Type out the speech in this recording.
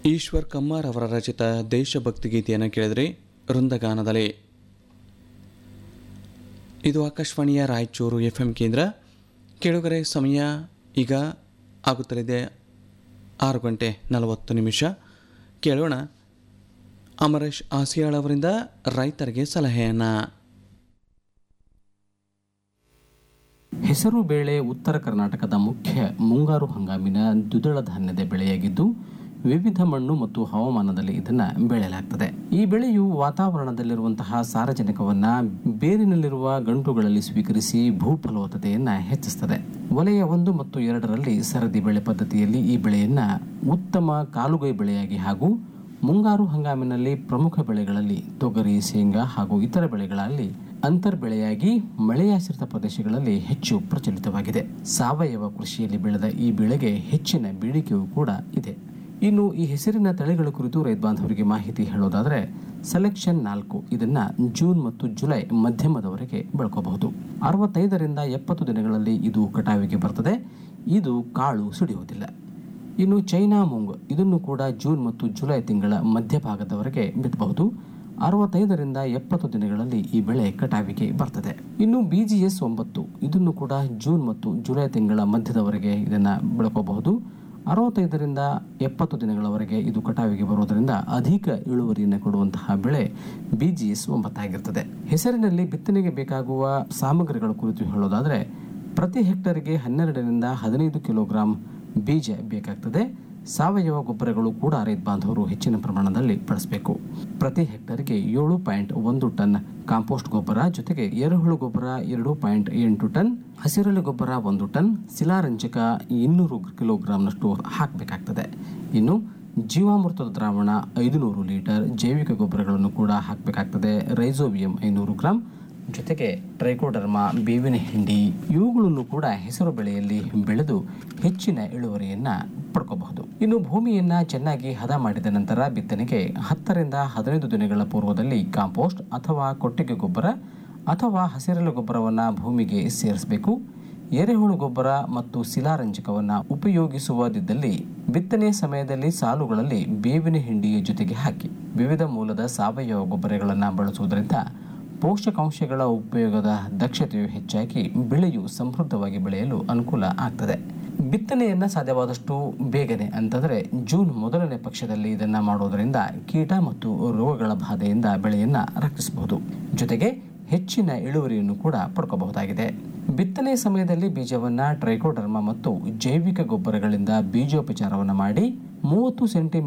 ಈಶ್ವರ್ ಕಮ್ಮಾರ್ ಅವರ ರಚಿತ ದೇಶಭಕ್ತಿ ಗೀತೆಯನ್ನು ಕೇಳಿದ್ರಿ ವೃಂದಗಾನದಲ್ಲಿ ಇದು ಆಕಾಶವಾಣಿಯ ರಾಯಚೂರು ಎಫ್ ಎಂ ಕೇಂದ್ರ ಕೇಳುಗರೆ ಸಮಯ ಈಗ ಆಗುತ್ತಲಿದೆ ಆರು ಗಂಟೆ ನಲವತ್ತು ನಿಮಿಷ ಕೇಳೋಣ ಅಮರೇಶ್ ಆಸಿಯಾಳ್ ಅವರಿಂದ ರೈತರಿಗೆ ಸಲಹೆಯನ್ನು ಹೆಸರು ಬೇಳೆ ಉತ್ತರ ಕರ್ನಾಟಕದ ಮುಖ್ಯ ಮುಂಗಾರು ಹಂಗಾಮಿನ ದ್ವಿದಳ ಧಾನ್ಯದ ಬೆಳೆಯಾಗಿದ್ದು ವಿವಿಧ ಮಣ್ಣು ಮತ್ತು ಹವಾಮಾನದಲ್ಲಿ ಇದನ್ನು ಬೆಳೆಯಲಾಗ್ತದೆ ಈ ಬೆಳೆಯು ವಾತಾವರಣದಲ್ಲಿರುವಂತಹ ಸಾರಜನಕವನ್ನ ಬೇರಿನಲ್ಲಿರುವ ಗಂಟುಗಳಲ್ಲಿ ಸ್ವೀಕರಿಸಿ ಭೂ ಫಲವತ್ತತೆಯನ್ನ ಹೆಚ್ಚಿಸ್ತದೆ ವಲಯ ಒಂದು ಮತ್ತು ಎರಡರಲ್ಲಿ ಸರದಿ ಬೆಳೆ ಪದ್ಧತಿಯಲ್ಲಿ ಈ ಬೆಳೆಯನ್ನ ಉತ್ತಮ ಕಾಲುಗೈ ಬೆಳೆಯಾಗಿ ಹಾಗೂ ಮುಂಗಾರು ಹಂಗಾಮಿನಲ್ಲಿ ಪ್ರಮುಖ ಬೆಳೆಗಳಲ್ಲಿ ತೊಗರಿ ಶೇಂಗಾ ಹಾಗೂ ಇತರ ಬೆಳೆಗಳಲ್ಲಿ ಅಂತರ್ ಬೆಳೆಯಾಗಿ ಮಳೆಯಾಶ್ರಿತ ಪ್ರದೇಶಗಳಲ್ಲಿ ಹೆಚ್ಚು ಪ್ರಚಲಿತವಾಗಿದೆ ಸಾವಯವ ಕೃಷಿಯಲ್ಲಿ ಬೆಳೆದ ಈ ಬೆಳೆಗೆ ಹೆಚ್ಚಿನ ಬೇಡಿಕೆಯೂ ಕೂಡ ಇದೆ ಇನ್ನು ಈ ಹೆಸರಿನ ತಳಿಗಳ ಕುರಿತು ರೈತ ಬಾಂಧವರಿಗೆ ಮಾಹಿತಿ ಹೇಳೋದಾದ್ರೆ ಸೆಲೆಕ್ಷನ್ ನಾಲ್ಕು ಇದನ್ನ ಜೂನ್ ಮತ್ತು ಜುಲೈ ಮಧ್ಯಮದವರೆಗೆ ಬೆಳ್ಕೋಬಹುದು ಅರವತ್ತೈದರಿಂದ ಎಪ್ಪತ್ತು ದಿನಗಳಲ್ಲಿ ಇದು ಕಟಾವಿಗೆ ಬರ್ತದೆ ಇದು ಕಾಳು ಸುಡಿಯುವುದಿಲ್ಲ ಇನ್ನು ಚೈನಾ ಮುಂಗ್ ಇದನ್ನು ಕೂಡ ಜೂನ್ ಮತ್ತು ಜುಲೈ ತಿಂಗಳ ಮಧ್ಯಭಾಗದವರೆಗೆ ಬಿತ್ತಬಹುದು ಅರವತ್ತೈದರಿಂದ ಎಪ್ಪತ್ತು ದಿನಗಳಲ್ಲಿ ಈ ಬೆಳೆ ಕಟಾವಿಗೆ ಬರ್ತದೆ ಇನ್ನು ಬಿ ಜಿ ಎಸ್ ಒಂಬತ್ತು ಇದನ್ನು ಕೂಡ ಜೂನ್ ಮತ್ತು ಜುಲೈ ತಿಂಗಳ ಮಧ್ಯದವರೆಗೆ ಇದನ್ನು ಬೆಳ್ಕೋಬಹುದು ಅರವತ್ತೈದರಿಂದ ಎಪ್ಪತ್ತು ದಿನಗಳವರೆಗೆ ಇದು ಕಟಾವಿಗೆ ಬರುವುದರಿಂದ ಅಧಿಕ ಇಳುವರಿಯನ್ನು ಕೊಡುವಂತಹ ಬೆಳೆ ಬಿ ಜಿ ಎಸ್ ಒಂಬತ್ತಾಗಿರ್ತದೆ ಹೆಸರಿನಲ್ಲಿ ಬಿತ್ತನೆಗೆ ಬೇಕಾಗುವ ಸಾಮಗ್ರಿಗಳ ಕುರಿತು ಹೇಳೋದಾದರೆ ಪ್ರತಿ ಹೆಕ್ಟರ್ಗೆ ಹನ್ನೆರಡರಿಂದ ಹದಿನೈದು ಕಿಲೋಗ್ರಾಂ ಬೀಜ ಬೇಕಾಗ್ತದೆ ಸಾವಯವ ಗೊಬ್ಬರಗಳು ಕೂಡ ರೈತ ಬಾಂಧವರು ಹೆಚ್ಚಿನ ಪ್ರಮಾಣದಲ್ಲಿ ಬಳಸಬೇಕು ಪ್ರತಿ ಹೆಕ್ಟರ್ಗೆ ಏಳು ಪಾಯಿಂಟ್ ಒಂದು ಟನ್ ಕಾಂಪೋಸ್ಟ್ ಗೊಬ್ಬರ ಜೊತೆಗೆ ಎರೆಹುಳು ಗೊಬ್ಬರ ಎರಡು ಪಾಯಿಂಟ್ ಎಂಟು ಟನ್ ಹಸಿರೆಲೆ ಗೊಬ್ಬರ ಒಂದು ಟನ್ ಶಿಲಾರಂಜಕ ಇನ್ನೂರು ಕಿಲೋಗ್ರಾಂನಷ್ಟು ಹಾಕಬೇಕಾಗ್ತದೆ ಇನ್ನು ಜೀವಾಮೃತದ ದ್ರಾವಣ ಐದುನೂರು ಲೀಟರ್ ಜೈವಿಕ ಗೊಬ್ಬರಗಳನ್ನು ಕೂಡ ಹಾಕಬೇಕಾಗ್ತದೆ ರೈಸೋಬಿಯಂ ಐನೂರು ಗ್ರಾಂ ಜೊತೆಗೆ ಟ್ರೈಕೋಡರ್ಮಾ ಬೇವಿನ ಹಿಂಡಿ ಇವುಗಳನ್ನು ಕೂಡ ಹೆಸರು ಬೆಳೆಯಲ್ಲಿ ಬೆಳೆದು ಹೆಚ್ಚಿನ ಇಳುವರಿಯನ್ನ ಪಡ್ಕೋಬಹುದು ಇನ್ನು ಭೂಮಿಯನ್ನ ಚೆನ್ನಾಗಿ ಹದ ಮಾಡಿದ ನಂತರ ಬಿತ್ತನೆಗೆ ಹತ್ತರಿಂದ ಹದಿನೈದು ದಿನಗಳ ಪೂರ್ವದಲ್ಲಿ ಕಾಂಪೋಸ್ಟ್ ಅಥವಾ ಕೊಟ್ಟಿಗೆ ಗೊಬ್ಬರ ಅಥವಾ ಹಸಿರೆಲೆ ಗೊಬ್ಬರವನ್ನು ಭೂಮಿಗೆ ಸೇರಿಸಬೇಕು ಎರೆಹುಳು ಗೊಬ್ಬರ ಮತ್ತು ಶಿಲಾರಂಜಕವನ್ನು ಉಪಯೋಗಿಸುವುದಿದ್ದಲ್ಲಿ ಬಿತ್ತನೆ ಸಮಯದಲ್ಲಿ ಸಾಲುಗಳಲ್ಲಿ ಬೇವಿನ ಹಿಂಡಿಯ ಜೊತೆಗೆ ಹಾಕಿ ವಿವಿಧ ಮೂಲದ ಸಾವಯವ ಗೊಬ್ಬರಗಳನ್ನು ಬಳಸುವುದರಿಂದ ಪೋಷಕಾಂಶಗಳ ಉಪಯೋಗದ ದಕ್ಷತೆಯು ಹೆಚ್ಚಾಗಿ ಬೆಳೆಯು ಸಮೃದ್ಧವಾಗಿ ಬೆಳೆಯಲು ಅನುಕೂಲ ಆಗ್ತದೆ ಬಿತ್ತನೆಯನ್ನು ಸಾಧ್ಯವಾದಷ್ಟು ಬೇಗನೆ ಅಂತಂದರೆ ಜೂನ್ ಮೊದಲನೇ ಪಕ್ಷದಲ್ಲಿ ಇದನ್ನು ಮಾಡೋದರಿಂದ ಕೀಟ ಮತ್ತು ರೋಗಗಳ ಬಾಧೆಯಿಂದ ಬೆಳೆಯನ್ನು ರಕ್ಷಿಸಬಹುದು ಜೊತೆಗೆ ಹೆಚ್ಚಿನ ಇಳುವರಿಯನ್ನು ಕೂಡ ಪಡ್ಕೋಬಹುದಾಗಿದೆ ಬಿತ್ತನೆ ಸಮಯದಲ್ಲಿ ಬೀಜವನ್ನು ಟ್ರೈಕೋಡರ್ಮಾ ಮತ್ತು ಜೈವಿಕ ಗೊಬ್ಬರಗಳಿಂದ ಬೀಜೋಪಚಾರವನ್ನು ಮಾಡಿ ಮೂವತ್ತು ಸೆಂಟಿಮೀಟರ್